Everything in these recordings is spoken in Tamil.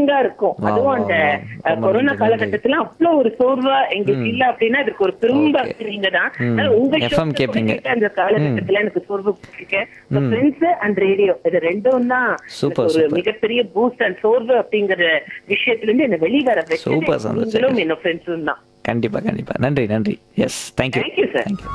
த்ரில்லிங்கா இருக்கும் வா, அதுவும் வா, அந்த வா. அஹ், ரொம்ப கொரோனா நன்றி, காலகட்டத்துல அவ்வளவு ஒரு சோர்வா எங்களுக்கு இல்ல அப்படின்னா அதுக்கு ஒரு திரும்ப நீங்க தான் ம். அதனால உங்க FM show கேப்பீங்க. கேட்டு அந்த காலகட்டத்துல எனக்கு சோர்வு பிடிச்சிருக்கேன் ஃப்ரெண்ட்ஸ் அண்ட் ரேடியோ இது ரெண்டும் தான் Super, எனக்கு ஒரு super. மிகப்பெரிய பூஸ்ட் அண்ட் சோர்வு அப்படிங்கிற விஷயத்துல இருந்து என்ன வெளிவர Super, வச்சது சந்தோஷம். நீங்களும் என்ன ஃப்ரெண்ட்ஸும் தான் கண்டிப்பா கண்டிப்பா நன்றி நன்றி yes thank you Thank you, sir. Thank you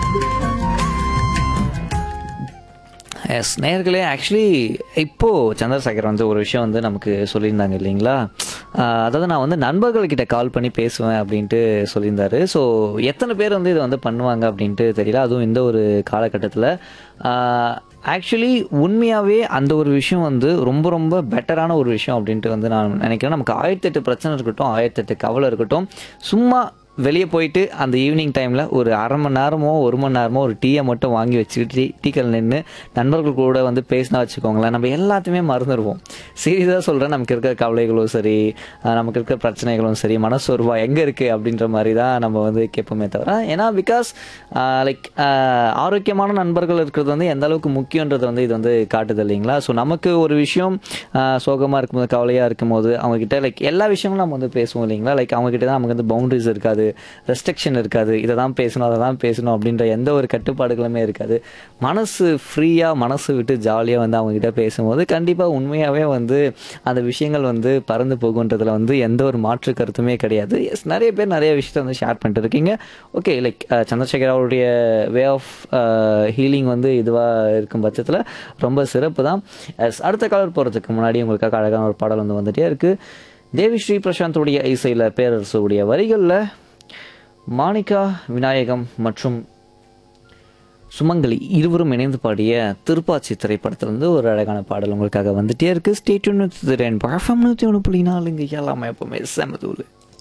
yes நேர்களே ஆக்சுவலி இப்போ சந்திரசேகர் வந்து ஒரு விஷயம் வந்து நமக்கு சொல்லியிருந்தாங்க இல்லைங்களா ஆஹ் அதாவது நான் வந்து நண்பர்கள்கிட்ட கால் பண்ணி பேசுவேன் அப்படின்ட்டு சொல்லியிருந்தாரு ஸோ எத்தனை பேர் வந்து இதை வந்து பண்ணுவாங்க அப்படின்ட்டு தெரியல அதுவும் இந்த ஒரு காலகட்டத்தில் ஆக்சுவலி உண்மையாகவே அந்த ஒரு விஷயம் வந்து ரொம்ப ரொம்ப பெட்டரான ஒரு விஷயம் அப்படின்ட்டு வந்து நான் நினைக்கிறேன் நமக்கு ஆயிரத்தெட்டு பிரச்சனை இருக்கட்டும் ஆயிரத்தெட்டு கவலை இருக்கட்டும் சும்மா வெளியே போயிட்டு அந்த ஈவினிங் டைமில் ஒரு அரை மணி நேரமோ ஒரு மணி நேரமோ ஒரு டீயை மட்டும் வாங்கி வச்சுக்கிட்டு டீ டீக்கல் நின்று நண்பர்கள் கூட வந்து பேசினா வச்சுக்கோங்களேன் நம்ம எல்லாத்தையுமே மறந்துடுவோம் சீரியஸாக சொல்கிறேன் நமக்கு இருக்கிற கவலைகளும் சரி அஹ் நமக்கு இருக்கிற பிரச்சனைகளும் சரி மனசோர்வா எங்கே இருக்குது அப்படின்ற மாதிரி தான் நம்ம வந்து கேட்போமே தவிர ஏன்னா பிகாஸ் லைக் ஆரோக்கியமான நண்பர்கள் இருக்கிறது வந்து எந்த அளவுக்கு முக்கியன்றது வந்து இது வந்து காட்டுது இல்லைங்களா ஸோ நமக்கு ஒரு விஷயம் சோகமாக இருக்கும்போது கவலையாக இருக்கும்போது அவங்கக்கிட்ட லைக் எல்லா விஷயங்களும் நம்ம வந்து பேசுவோம் இல்லைங்களா லைக் அவங்கக்கிட்ட தான் நமக்கு வந்து பவுண்டரிஸ் இருக்காது ரெஸ்ட்ரிக்ஷன் இருக்காது இதை தான் பேசணும் அதை தான் பேசணும் அப்படின்ற எந்த ஒரு கட்டுப்பாடுகளுமே இருக்காது மனசு ஃப்ரீயாக மனசு விட்டு ஜாலியாக வந்து அவங்கக்கிட்ட பேசும்போது கண்டிப்பாக உண்மையாகவே வந்து அந்த விஷயங்கள் வந்து பறந்து போகுன்றதுல வந்து எந்த ஒரு மாற்று கருத்துமே கிடையாது எஸ் நிறைய பேர் நிறைய விஷயத்த வந்து ஷேர் பண்ணிட்டு இருக்கீங்க ஓகே லைக் சந்திரசேகர் அவருடைய வே ஆஃப் ஹீலிங் வந்து இதுவாக இருக்கும் பட்சத்தில் ரொம்ப சிறப்பு தான் Yes, அடுத்த காலர் போகிறதுக்கு முன்னாடி உங்களுக்காக அழகான ஒரு பாடல் வந்து வந்துட்டே இருக்குது தேவி ஸ்ரீ பிரசாந்தோடைய இசையில் பேரரசுடைய வரிகளில் மாணிகா விநாயகம் மற்றும் சுமங்கலி இருவரும் இணைந்து பாடிய திருப்பாச்சி திரைப்படத்திலிருந்து ஒரு அழகான பாடல் உங்களுக்காக வந்துட்டே இருக்கு ஸ்டேட் ஒன்று நூற்றி ஒன்று புள்ளி நாலுங்க எல்லாமே எப்பவுமே செமதூள்